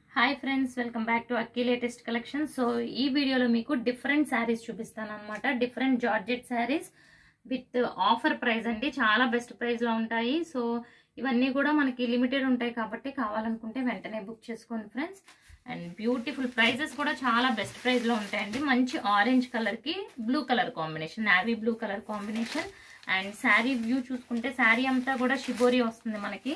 hi friends welcome back to Akki latest collection so ఈ వీడియోలో మీకు డిఫరెంట్ శారీస్ చూపిస్తాను అనమాట different georgette sarees with offer price అండి చాలా బెస్ట్ ప్రైస్లో ఉంటాయి సో ఇవన్నీ కూడా మనకి లిమిటెడ్ ఉంటాయి కాబట్టి కావాలనుకుంటే వెంటనే బుక్ చేసుకోండి ఫ్రెండ్స్ అండ్ బ్యూటిఫుల్ ప్రైజెస్ కూడా చాలా బెస్ట్ ప్రైస్లో ఉంటాయండి మంచి ఆరెంజ్ కలర్కి blue colour combination navy blue colour combination and saree view చూసుకుంటే శారీ అంతా కూడా షిబోరి వస్తుంది మనకి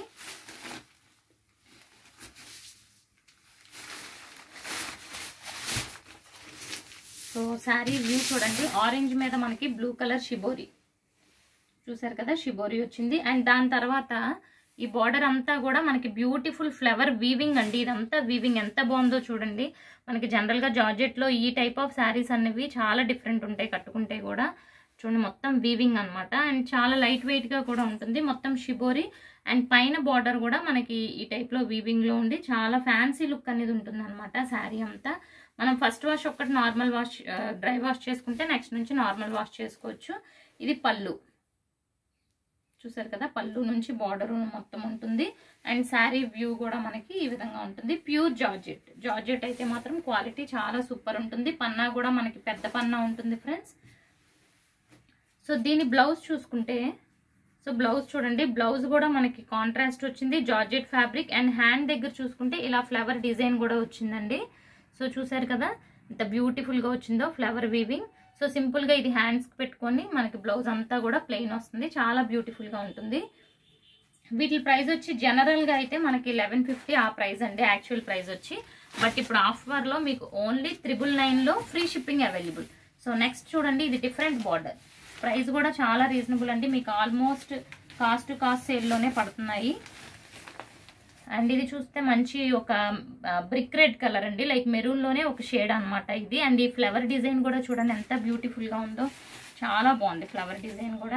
సో శారీ వ్యూ చూడండి ఆరెంజ్ మీద మనకి బ్లూ కలర్ షిబోరి చూసారు కదా షిబోరి వచ్చింది అండ్ దాని తర్వాత ఈ బార్డర్ అంతా కూడా మనకి బ్యూటిఫుల్ ఫ్లవర్ వీవింగ్ అండి ఇదంతా వీవింగ్ ఎంత బాగుందో చూడండి మనకి జనరల్గా జార్జెట్లో ఈ టైప్ ఆఫ్ శారీస్ అనేవి చాలా డిఫరెంట్ ఉంటాయి కట్టుకుంటే కూడా చూడండి మొత్తం వీవింగ్ అనమాట అండ్ చాలా లైట్ వెయిట్గా కూడా ఉంటుంది మొత్తం షిబోరి అండ్ పైన బార్డర్ కూడా మనకి ఈ టైప్లో వీవింగ్లో ఉండి చాలా ఫ్యాన్సీ లుక్ అనేది ఉంటుంది అనమాట శారీ అంతా మనం ఫస్ట్ వాష్ ఒక్కటి నార్మల్ వాష్ డ్రై వాష్ చేసుకుంటే నెక్స్ట్ నుంచి నార్మల్ వాష్ చేసుకోవచ్చు ఇది పళ్ళు చూసారు కదా పళ్ళు నుంచి బార్డర్ మొత్తం ఉంటుంది అండ్ శారీ వ్యూ కూడా మనకి ఈ విధంగా ఉంటుంది ప్యూర్ జార్జెట్ జార్జెట్ అయితే మాత్రం క్వాలిటీ చాలా సూపర్ ఉంటుంది పన్నా కూడా మనకి పెద్ద పన్నా ఉంటుంది ఫ్రెండ్స్ సో దీని బ్లౌజ్ చూసుకుంటే సో బ్లౌజ్ చూడండి బ్లౌజ్ కూడా మనకి కాంట్రాస్ట్ వచ్చింది జార్జెట్ ఫ్యాబ్రిక్ అండ్ హ్యాండ్ దగ్గర చూసుకుంటే ఇలా ఫ్లవర్ డిజైన్ కూడా వచ్చిందండి సో చూసారు కదా ఎంత బ్యూటిఫుల్గా వచ్చిందో ఫ్లవర్ వీవింగ్ సో సింపుల్గా ఇది హ్యాండ్స్కి పెట్టుకొని మనకి బ్లౌజ్ అంతా కూడా ప్లెయిన్ వస్తుంది చాలా బ్యూటిఫుల్గా ఉంటుంది వీటి ప్రైస్ వచ్చి జనరల్గా అయితే మనకి లెవెన్ ఫిఫ్టీ ఆ ప్రైస్ అండి యాక్చువల్ ప్రైస్ వచ్చి బట్ ఇప్పుడు ఆఫర్లో మీకు ఓన్లీ త్రిబుల్ నైన్లో free shipping available so next చూడండి ఇది డిఫరెంట్ బార్డర్ ప్రైస్ కూడా చాలా రీజనబుల్ అండి మీకు ఆల్మోస్ట్ కాస్ట్ కాస్ట్ సేల్లోనే పడుతున్నాయి అండ్ ఇది చూస్తే మంచి ఒక బ్రిక్ రెడ్ కలర్ అండి లైక్ మెరూన్లోనే ఒక షేడ్ అనమాట ఇది అండ్ ఈ ఫ్లవర్ డిజైన్ కూడా చూడండి ఎంత బ్యూటిఫుల్గా ఉందో చాలా బాగుంది ఫ్లవర్ డిజైన్ కూడా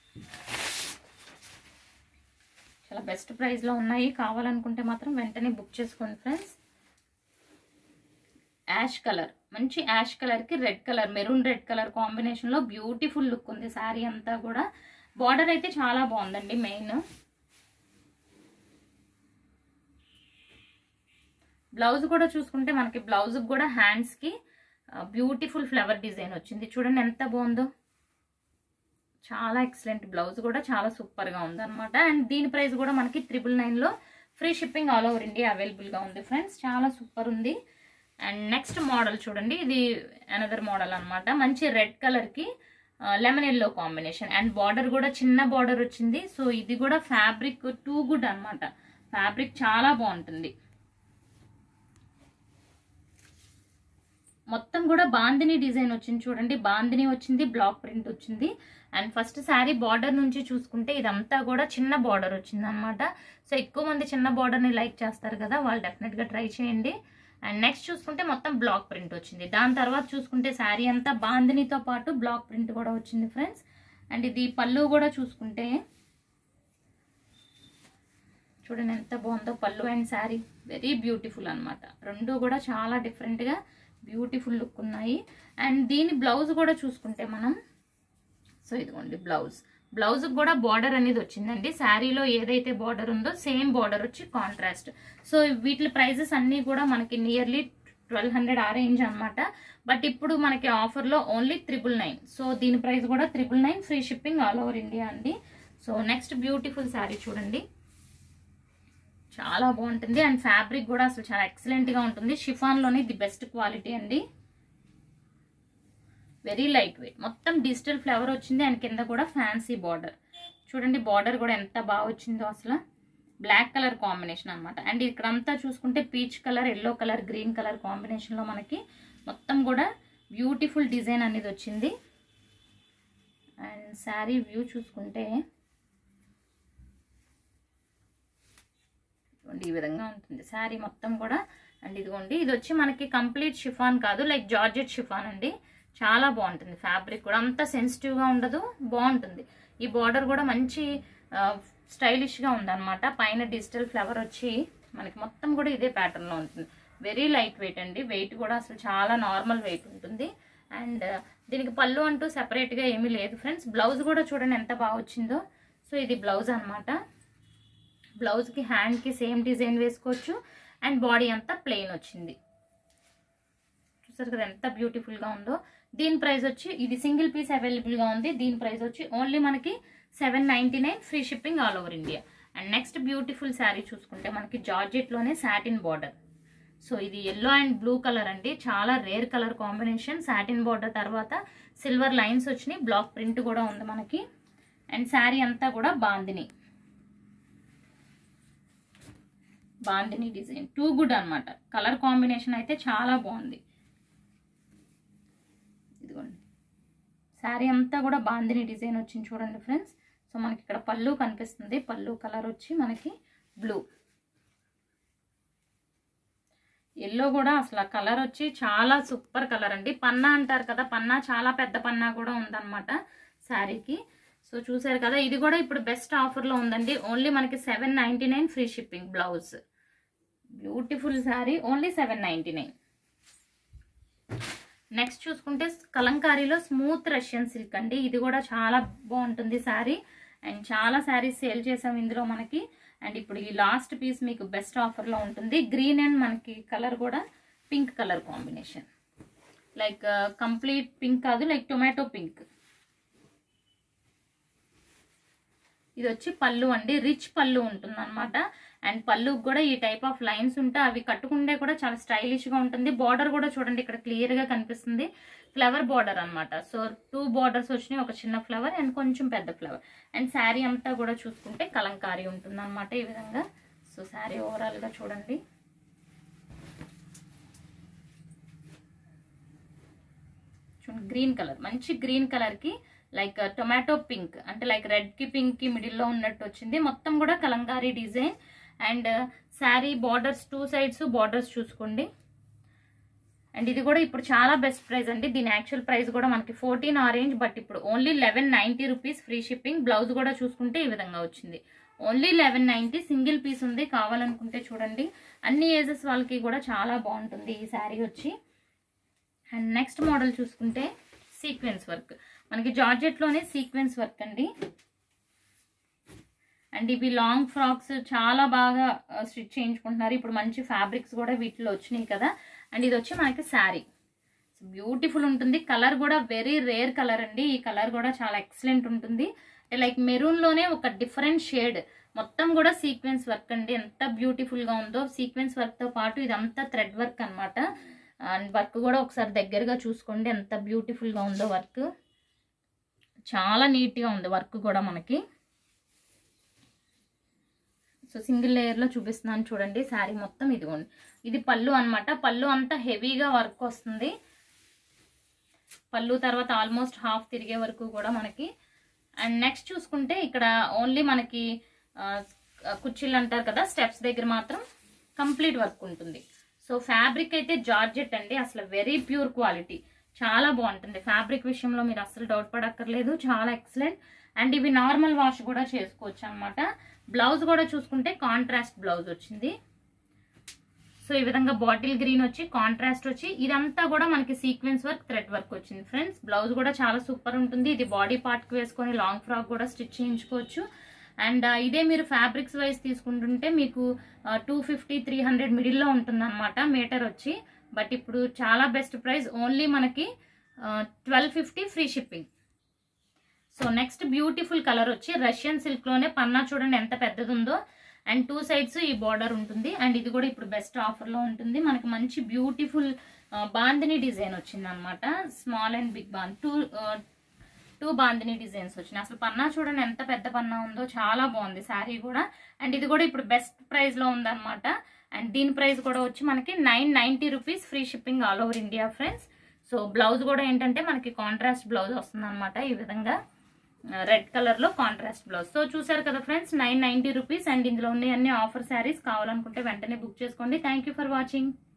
చాలా బెస్ట్ ప్రైస్లో ఉన్నాయి కావాలనుకుంటే మాత్రం వెంటనే బుక్ చేసుకోండి ఫ్రెండ్స్ యాష్ కలర్ మంచి యాష్ కలర్కి red colour maroon red colour కాంబినేషన్లో బ్యూటిఫుల్ లుక్ ఉంది శారీ అంతా కూడా బార్డర్ అయితే చాలా బాగుందండి మెయిన్ బ్లౌజ్ కూడా చూసుకుంటే మనకి బ్లౌజ్ కూడా హ్యాండ్స్కి బ్యూటిఫుల్ ఫ్లవర్ డిజైన్ వచ్చింది చూడండి ఎంత బాగుందో చాలా ఎక్సలెంట్ బ్లౌజ్ కూడా చాలా సూపర్గా ఉందన్నమాట అండ్ దీని ప్రైస్ కూడా మనకి త్రిబుల్ నైన్లో free shipping all over India అవైలబుల్గా ఉంది ఫ్రెండ్స్ చాలా సూపర్ ఉంది అండ్ నెక్స్ట్ మోడల్ చూడండి ఇది అనదర్ మోడల్ అనమాట మంచి రెడ్ కలర్కి lemon yellow combination and border కూడా చిన్న బార్డర్ వచ్చింది సో ఇది కూడా ఫ్యాబ్రిక్ టూ గుడ్ అనమాట ఫ్యాబ్రిక్ చాలా బాగుంటుంది మొత్తం కూడా బాందిని డిజైన్ వచ్చింది చూడండి బాందిని వచ్చింది బ్లాక్ ప్రింట్ వచ్చింది అండ్ ఫస్ట్ శారీ బార్డర్ నుంచి చూసుకుంటే ఇదంతా కూడా చిన్న బార్డర్ వచ్చింది అనమాట సో ఎక్కువ మంది చిన్న బార్డర్ని లైక్ చేస్తారు కదా వాళ్ళు డెఫినెట్గా ట్రై చేయండి అండ్ నెక్స్ట్ చూసుకుంటే మొత్తం బ్లాక్ ప్రింట్ వచ్చింది దాని తర్వాత చూసుకుంటే శారీ అంతా బాందినితో పాటు బ్లాక్ ప్రింట్ కూడా వచ్చింది ఫ్రెండ్స్ అండ్ ఇది పళ్ళు కూడా చూసుకుంటే చూడండి ఎంత బాగుందో పళ్ళు అండ్ శారీ వెరీ బ్యూటిఫుల్ అనమాట రెండు కూడా చాలా డిఫరెంట్గా బ్యూటిఫుల్ లుక్ ఉన్నాయి అండ్ దీని బ్లౌజ్ కూడా చూసుకుంటే మనం సో ఇదిగోండి బ్లౌజ్ బ్లౌజ్ కూడా బార్డర్ అనేది వచ్చిందండి శారీలో ఏదైతే బార్డర్ ఉందో సేమ్ బార్డర్ వచ్చి కాంట్రాస్ట్ సో వీటి ప్రైజెస్ అన్నీ కూడా మనకి నియర్లీ ట్వెల్వ్ హండ్రెడ్ ఆ రేంజ్ అనమాట బట్ ఇప్పుడు మనకి ఆఫర్లో ఓన్లీ త్రిబుల్ నైన్ సో దీని ప్రైస్ కూడా triple nine free shipping all over India అండి సో నెక్స్ట్ బ్యూటిఫుల్ శారీ చూడండి చాలా బాగుంటుంది అండ్ ఫ్యాబ్రిక్ కూడా అసలు చాలా ఎక్సలెంట్గా ఉంటుంది షిఫాన్లోనే ది బెస్ట్ క్వాలిటీ అండి వెరీ లైట్ వెయిట్ మొత్తం డిజిటల్ ఫ్లవర్ వచ్చింది అండ్ కింద కూడా ఫ్యాన్సీ బార్డర్ చూడండి బార్డర్ కూడా ఎంత బాగా వచ్చిందో అసలు బ్లాక్ కలర్ కాంబినేషన్ అనమాట అండ్ ఇక్కడంతా చూసుకుంటే peach colour yellow colour green colour కాంబినేషన్లో మనకి మొత్తం కూడా బ్యూటిఫుల్ డిజైన్ అనేది వచ్చింది అండ్ శారీ వ్యూ చూసుకుంటే ఈ విధంగా ఉంటుంది శారీ మొత్తం కూడా అండ్ ఇదిగోండి ఇది వచ్చి మనకి కంప్లీట్ షిఫాన్ కాదు లైక్ జార్జెట్ షిఫాన్ అండి చాలా బాగుంటుంది ఫ్యాబ్రిక్ కూడా అంత సెన్సిటివ్గా ఉండదు బాగుంటుంది ఈ బార్డర్ కూడా మంచి స్టైలిష్గా ఉందన్నమాట పైన డిజిటల్ ఫ్లవర్ వచ్చి మనకి మొత్తం కూడా ఇదే ప్యాటర్న్లో ఉంటుంది వెరీ లైట్ వెయిట్ అండి వెయిట్ కూడా అసలు చాలా నార్మల్ వెయిట్ ఉంటుంది అండ్ దీనికి పళ్ళు అంటూ సెపరేట్గా ఏమీ లేదు ఫ్రెండ్స్ బ్లౌజ్ కూడా చూడండి ఎంత బాగా వచ్చిందో సో ఇది బ్లౌజ్ అనమాట బ్లౌజ్కి హ్యాండ్కి సేమ్ డిజైన్ వేసుకోవచ్చు అండ్ బాడీ అంతా ప్లెయిన్ వచ్చింది చూసారు కదా ఎంత బ్యూటిఫుల్ గా ఉందో దీని ప్రైస్ వచ్చి ఇది సింగిల్ పీస్ అవైలబుల్ గా ఉంది దీని ప్రైస్ వచ్చి ఓన్లీ మనకి seven ninety nine free shipping all over India and next beautiful saree చూసుకుంటే మనకి జార్జెట్ లోనే సాటిన్ బార్డర్ సో ఇది ఎల్లో అండ్ బ్లూ కలర్ అండి చాలా rare colour combination satin border తర్వాత సిల్వర్ లైన్స్ వచ్చినాయి బ్లాక్ ప్రింట్ కూడా ఉంది మనకి అండ్ శారీ అంతా కూడా bandhani bandhani design too good అన్నమాట కలర్ కాంబినేషన్ అయితే చాలా బాగుంది ఇదిగోండి శారీ అంతా కూడా బాందిని డిజైన్ వచ్చింది చూడండి ఫ్రెండ్స్ సో మనకి ఇక్కడ పళ్ళు కనిపిస్తుంది పళ్ళు కలర్ వచ్చి మనకి బ్లూ ఎల్లో కూడా అసలు కలర్ వచ్చి చాలా సూపర్ కలర్ అండి పన్నా అంటారు కదా పన్నా చాలా పెద్ద పన్నా కూడా ఉందన్నమాట శారీకి సో చూసారు కదా ఇది కూడా ఇప్పుడు బెస్ట్ ఆఫర్లో ఉందండి ఓన్లీ మనకి seven ninety nine free shipping blouse beautiful saree only seven ninety nine next చూసుకుంటే కలంకారీలో స్మూత్ రష్యన్ సిల్క్ అండి ఇది కూడా చాలా బాగుంటుంది శారీ అండ్ చాలా శారీస్ సేల్ చేసాం ఇందులో మనకి అండ్ ఇప్పుడు ఈ లాస్ట్ పీస్ మీకు బెస్ట్ ఆఫర్లో ఉంటుంది గ్రీన్ అండ్ మనకి కలర్ కూడా pink colour combination like complete pink కాదు లైక్ టొమాటో పింక్ ఇది వచ్చి పళ్ళు అండి రిచ్ పళ్ళు ఉంటుంది అనమాట అండ్ పళ్ళు కూడా ఈ టైప్ ఆఫ్ లైన్స్ ఉంటే అవి కట్టుకుంటే కూడా చాలా స్టైలిష్ గా ఉంటుంది బార్డర్ కూడా చూడండి ఇక్కడ క్లియర్ గా కనిపిస్తుంది ఫ్లవర్ బార్డర్ అన్నమాట సో టూ బార్డర్స్ వచ్చినాయి ఒక చిన్న ఫ్లవర్ అండ్ కొంచెం పెద్ద ఫ్లవర్ అండ్ శారీ అంతా కూడా చూసుకుంటే కలంకారీ ఉంటుంది అనమాట ఈ విధంగా సో శారీ ఓవరాల్ గా చూడండి చూడండి గ్రీన్ కలర్ మంచి గ్రీన్ కలర్ కి లైక్ టొమాటో పింక్ అంటే లైక్ రెడ్ కి పింక్ కి మిడిల్ లో ఉన్నట్టు వచ్చింది మొత్తం కూడా Kalamkari design and saree borders two sides borders చూసుకోండి అండ్ ఇది కూడా ఇప్పుడు చాలా బెస్ట్ ప్రైస్ అండి దీని యాక్చువల్ ప్రైస్ కూడా మనకి ఫోర్టీన్ ఆరేంజ్ బట్ ఇప్పుడు only eleven ninety rupees free shipping blouse కూడా చూసుకుంటే ఈ విధంగా వచ్చింది only eleven ninety single piece ఉంది కావాలనుకుంటే చూడండి అన్ని ఏజెస్ వాళ్ళకి కూడా చాలా బాగుంటుంది ఈ శారీ వచ్చి అండ్ నెక్స్ట్ మోడల్ చూసుకుంటే సీక్వెన్స్ వర్క్ మనకి జార్జెట్లోనే సీక్వెన్స్ వర్క్ అండి అండ్ ఇవి లాంగ్ ఫ్రాక్స్ చాలా బాగా స్టిచ్ చేయించుకుంటున్నారు ఇప్పుడు మంచి ఫ్యాబ్రిక్స్ కూడా వీటిలో వచ్చినాయి కదా అండ్ ఇది వచ్చి మనకి శారీ బ్యూటిఫుల్ ఉంటుంది కలర్ కూడా వెరీ రేర్ కలర్ అండి ఈ కలర్ కూడా చాలా ఎక్సలెంట్ ఉంటుంది లైక్ మెరూన్ లోనే ఒక డిఫరెంట్ షేడ్ మొత్తం కూడా సీక్వెన్స్ వర్క్ అండి ఎంత బ్యూటిఫుల్ గా ఉందో సీక్వెన్స్ వర్క్ తో పాటు ఇదంతా థ్రెడ్ వర్క్ అనమాట అండ్ వర్క్ కూడా ఒకసారి దగ్గరగా చూసుకోండి ఎంత బ్యూటిఫుల్ గా ఉందో వర్క్ చాలా నీట్ గా ఉంది వర్క్ కూడా మనకి సో సింగిల్ లేయర్ లో చూపిస్తున్నాను చూడండి శారీ మొత్తం ఇదిగోండి ఇది పళ్ళు అన్నమాట పళ్ళు అంతా హెవీగా వర్క్ వస్తుంది పళ్ళు తర్వాత ఆల్మోస్ట్ హాఫ్ తిరిగే వరకు కూడా మనకి అండ్ నెక్స్ట్ చూసుకుంటే ఇక్కడ ఓన్లీ మనకి ఆ, కుర్చీలు అంటారు కదా స్టెప్స్ దగ్గర మాత్రం కంప్లీట్ వర్క్ ఉంటుంది సో ఫ్యాబ్రిక్ అయితే జార్జెట్ అండి అసలు వెరీ ప్యూర్ క్వాలిటీ చాలా బాగుంటుంది ఫ్యాబ్రిక్ విషయంలో మీరు అసలు డౌట్ పడక్కర్లేదు చాలా ఎక్సలెంట్ అండ్ ఇవి నార్మల్ వాష్ కూడా చేసుకోవచ్చు అన్నమాట బ్లౌజ్ కూడా చూసుకుంటే కాంట్రాస్ట్ బ్లౌజ్ వచ్చింది సో ఈ విధంగా బాటిల్ గ్రీన్ వచ్చి కాంట్రాస్ట్ వచ్చి ఇదంతా కూడా మనకి సీక్వెన్స్ వర్క్ థ్రెడ్ వర్క్ వచ్చింది ఫ్రెండ్స్ బ్లౌజ్ కూడా చాలా సూపర్ ఉంటుంది ఇది బాడీ పార్ట్ కి వేసుకొని లాంగ్ ఫ్రాక్ కూడా స్టిచ్ చేయించుకోవచ్చు అండ్ ఇదే మీరు ఫ్యాబ్రిక్స్ వైజ్ తీసుకుంటుంటే మీకు టూ ఫిఫ్టీ త్రీ హండ్రెడ్ మిడిల్లో ఉంటుంది అనమాట మీటర్ వచ్చి బట్ ఇప్పుడు చాలా బెస్ట్ ప్రైస్ ఓన్లీ మనకి twelve fifty free shipping so next beautiful colour వచ్చి రష్యన్ సిల్క్ లోనే పన్నా చూడండి ఎంత పెద్దది ఉందో అండ్ టూ సైడ్స్ ఈ బార్డర్ ఉంటుంది అండ్ ఇది కూడా ఇప్పుడు బెస్ట్ ఆఫర్ లో ఉంటుంది మనకి మంచి బ్యూటిఫుల్ బాందిని డిజైన్ వచ్చింది అనమాట స్మాల్ అండ్ బిగ్ బాంద్ టూ టూ బాందిని డిజైన్స్ వచ్చినాయి అసలు పన్నా చూడండి ఎంత పెద్ద పన్నా ఉందో చాలా బాగుంది శారీ కూడా అండ్ ఇది కూడా ఇప్పుడు బెస్ట్ ప్రైస్ లో ఉందన్నమాట అండ్ దీని ప్రైస్ కూడా వచ్చి మనకి nine ninety rupees free shipping all over India friends so blouse కూడా ఏంటంటే మనకి కాంట్రాస్ట్ బ్లౌజ్ వస్తుంది ఈ విధంగా రెడ్ కలర్ లో కాంట్రాస్ట్ బ్లౌజ్ సో చూసారు కదా friends nine ninety rupees and ఇందులో ఉన్న అన్ని ఆఫర్ శారీస్ కావాలనుకుంటే వెంటనే బుక్ చేసుకోండి థ్యాంక్ యూ ఫర్ వాచింగ్